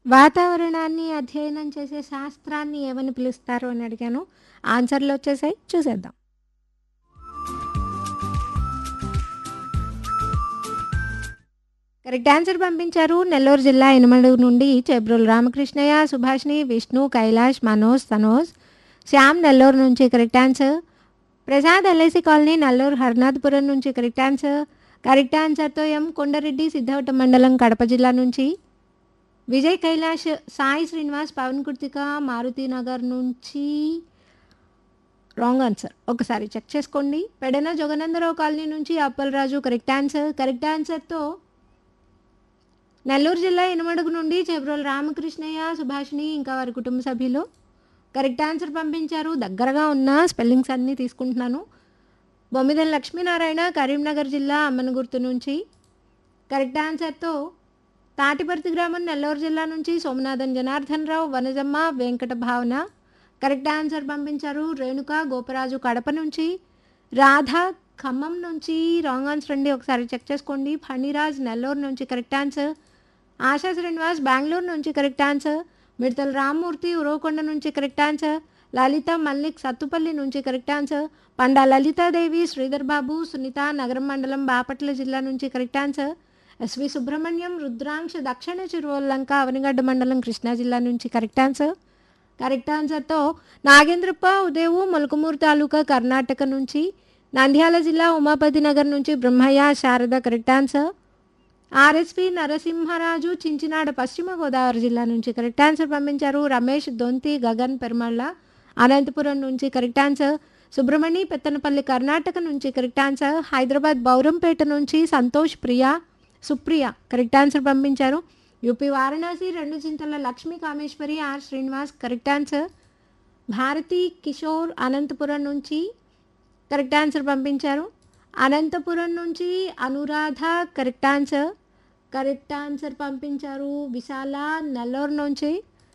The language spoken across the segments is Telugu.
వాతావరణాన్ని అధ్యయనం చేసే శాస్త్రాన్ని ఏమని పిలుస్తారు అని అడిగాను ఆన్సర్లు వచ్చేసాయి చూసేద్దాం కరెక్ట్ ఆన్సర్ పంపించారు నెల్లూరు జిల్లా ఎనమడు నుండి చెబ్రోలు రామకృష్ణయ్య సుభాష్ని విష్ణు కైలాష్ మనోజ్ తనోజ్ శ్యామ్ నెల్లూరు నుంచి correct answer Prasad LIC colony Nallur Harnathapuram నుంచి కరెక్ట్ ఆన్సర్ కరెక్ట్ ఆన్సర్తో ఎం కొండరెడ్డి సిద్ధవటం మండలం కడప జిల్లా నుంచి విజయ్ కైలాష్ సాయి శ్రీనివాస్ పవన్ కుర్తిక మారుతి నగర్ నుంచి రాంగ్ ఆన్సర్ ఒకసారి చెక్ చేసుకోండి పెడన జగనందరావు కాలనీ నుంచి అప్పలరాజు కరెక్ట్ ఆన్సర్ కరెక్ట్ ఆన్సర్తో నెల్లూరు జిల్లా ఎనమడుగు నుండి చెబ్రోలు రామకృష్ణయ్య సుభాషిణి ఇంకా వారి కుటుంబ సభ్యులు కరెక్ట్ ఆన్సర్ పంపించారు దగ్గరగా ఉన్న స్పెల్లింగ్స్ అన్నీ తీసుకుంటున్నాను బొమ్మిదల లక్ష్మీనారాయణ కరీంనగర్ జిల్లా అమ్మనగుర్తు నుంచి కరెక్ట్ ఆన్సర్తో తాటిపర్తి గ్రామం నెల్లూరు జిల్లా నుంచి సోమనాథన్ జనార్దన్ రావు వనజమ్మ వెంకట భావన కరెక్ట్ ఆన్సర్ పంపించారు రేణుక గోపరాజు కడప నుంచి రాధ ఖమ్మం నుంచి రాంగ్ ఆన్సర్ అండి ఒకసారి చెక్ చేసుకోండి ఫణిరాజ్ నెల్లూరు నుంచి కరెక్ట్ ఆన్సర్ ఆశా శ్రీనివాస్ బెంగళూరు నుంచి కరెక్ట్ ఆన్సర్ మిడతల రామ్మూర్తి ఉరవకొండ నుంచి కరెక్ట్ ఆన్సర్ లలిత మల్లిక్ సత్తుపల్లి నుంచి కరెక్ట్ ఆన్సర్ పండా లలితాదేవి శ్రీధర్ బాబు సునీత నగరం మండలం బాపట్ల జిల్లా నుంచి correct answer S V Subrahmanyam Rudramsha Dakshina Chiruvallanka Avanigadda మండలం కృష్ణా జిల్లా నుంచి కరెక్ట్ ఆన్సర్ కరెక్ట్ ఆన్సర్తో నాగేంద్రప్ప ఉదేవు మొలకమూరు తాలూకా కర్ణాటక నుంచి నంద్యాల జిల్లా ఉమాపతి నగర్ నుంచి Brahmaiah Sharada correct answer R S P Narasimharaju Chinchinada Paschima Godavari జిల్లా నుంచి కరెక్ట్ ఆన్సర్ పంపించారు రమేష్ దొంతి గగన్ పెరుమళ్ళ అనంతపురం నుంచి కరెక్ట్ ఆన్సర్ సుబ్రహ్మణి పెత్తనపల్లి కర్ణాటక నుంచి కరెక్ట్ ఆన్సర్ హైదరాబాద్ బౌరంపేట నుంచి సంతోష్ ప్రియ సుప్రియ కరెక్ట్ ఆన్సర్ పంపించారు యూపీ వారణాసి రెండు Chintala Lakshmi Kameswari R Srinivas correct answer Bharathi Kishore Anantapur నుంచి కరెక్ట్ ఆన్సర్ పంపించారు అనంతపురం నుంచి Anuradha correct answer correct answer పంపించారు విశాల నెల్లూరు నుంచి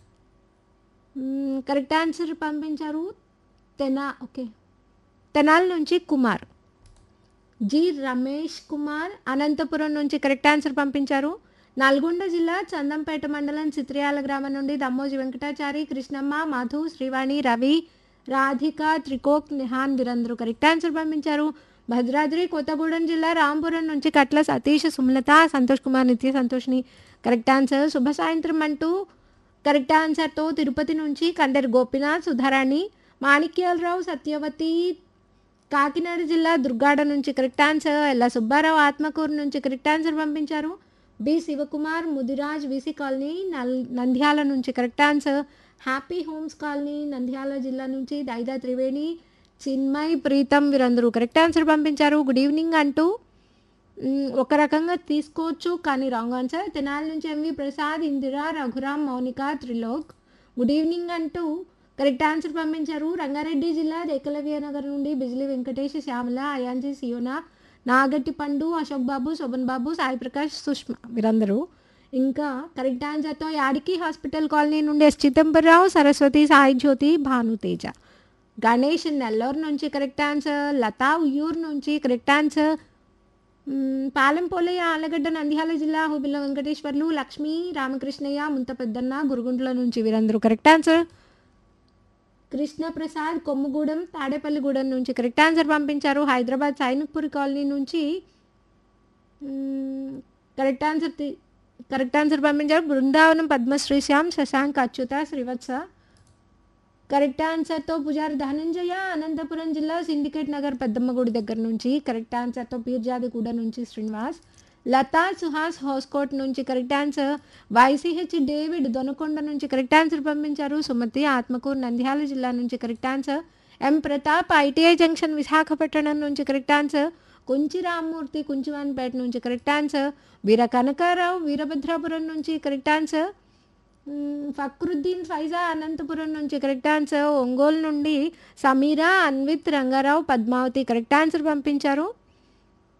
మ్మ్, కరెక్ట్ ఆన్సర్ పంపించారు తెనా ఓకే తెనాల్ నుంచి కుమార్ జి రమేష్ కుమార్ అనంతపురం నుంచి కరెక్ట్ ఆన్సర్ పంపించారు నల్గొండ జిల్లా చందంపేట మండలం చిత్రియాల గ్రామం నుండి దమ్మోజి వెంకటాచారి కృష్ణమ్మ మధు శ్రీవాణి రవి రాధిక త్రికోక్ నిహాన్ వీరందరూ కరెక్ట్ ఆన్సర్ పంపించారు భద్రాద్రి కొత్తగూడెం జిల్లా రాంపురం నుంచి కట్ల సతీష్ సుమలత సంతోష్ కుమార్ నిత్య సంతోష్ని కరెక్ట్ ఆన్సర్ శుభ సాయంత్రం అంటూ కరెక్ట్ ఆన్సర్తో తిరుపతి నుంచి కండర్ గోపినాథ్ సుధారాణి మాణిక్యాలరావు సత్యవతి కాకినాడ జిల్లా దుర్గాడ నుంచి కరెక్ట్ ఆన్సర్ ఎల్ల సుబ్బారావు ఆత్మకూరు నుంచి కరెక్ట్ ఆన్సర్ పంపించారు B Sivakumar Mudiraj V C colony నల్ నంద్యాల నుంచి correct answer happy homes colony Nandyal జిల్లా నుంచి దైదా త్రివేణి చిన్మయ్ ప్రీతం వీరందరూ కరెక్ట్ ఆన్సర్ పంపించారు గుడ్ ఈవినింగ్ అంటూ మ్, ఒక రకంగా తీసుకోవచ్చు కానీ రాంగ్ ఆన్సర్ తెనాలి నుంచి M V Prasad Indira Raghuram Mounika Trilok good evening అంటూ కరెక్ట్ ఆన్సర్ పంపించారు రంగారెడ్డి జిల్లా ఏకలవ్య నగర్ నుండి బిజిలి వెంకటేష్ శ్యామల అయాంజీ సియోనా నాగట్టి పండు అశోక్ బాబు శోభన్ బాబు సాయి ప్రకాష్ సుష్మా వీరందరూ ఇంకా కరెక్ట్ ఆన్సర్తో యాడికి హాస్పిటల్ కాలనీ నుండి ఎస్ చిదంబరరావు సరస్వతి సాయి జ్యోతి భానుతేజ గణేష్ నెల్లూరు నుంచి కరెక్ట్ ఆన్సర్ లతా ఉయ్యూరు నుంచి కరెక్ట్ ఆన్సర్ మ్మ్, పాలెంపోలయ్య ఆలగడ్డ నంద్యాల జిల్లా హుబిల్ల వెంకటేశ్వర్లు లక్ష్మీ రామకృష్ణయ్య ముంత పెద్దన్న గురుగుంట్ల నుంచి వీరందరూ కరెక్ట్ ఆన్సర్ కృష్ణప్రసాద్ కొమ్ముగూడెం తాడేపల్లిగూడెం నుంచి కరెక్ట్ ఆన్సర్ పంపించారు హైదరాబాద్ సైనిక్పూర్ కాలనీ నుంచి మ్మ్, కరెక్ట్ ఆన్సర్ తి- కరెక్ట్ ఆన్సర్ పంపించారు బృందావనం పద్మశ్రీ శ్యామ్ శశాంక్ అచ్యుత శ్రీవత్స కరెక్ట్ ఆన్సర్తో పుజారి ధనంజయ అనంతపురం జిల్లా సిండికేట్ నగర్ పెద్దమ్మ గుడి దగ్గర నుంచి కరెక్ట్ ఆన్సర్తో పీర్జాదిగూడ నుంచి శ్రీనివాస్ లతా సుహాస్ హోస్కోట్ నుంచి correct answer Y C H David Donakonda నుంచి కరెక్ట్ ఆన్సర్ పంపించారు సుమతి ఆత్మకూరు నంద్యాల జిల్లా నుంచి correct answer M Pratap ITI junction Visakhapatnam నుంచి కరెక్ట్ ఆన్సర్ కుంచి రామ్మూర్తి కుంచివాన్పేట నుంచి కరెక్ట్ ఆన్సర్ వీర కనకారావు వీరభద్రాపురం నుంచి కరెక్ట్ ఆన్సర్ మ్మ్, ఫక్రుద్దీన్ ఫైజా అనంతపురం నుంచి కరెక్ట్ ఆన్సర్ ఒంగోలు నుండి సమీరా అన్విత్ రంగారావు పద్మావతి కరెక్ట్ ఆన్సర్ పంపించారు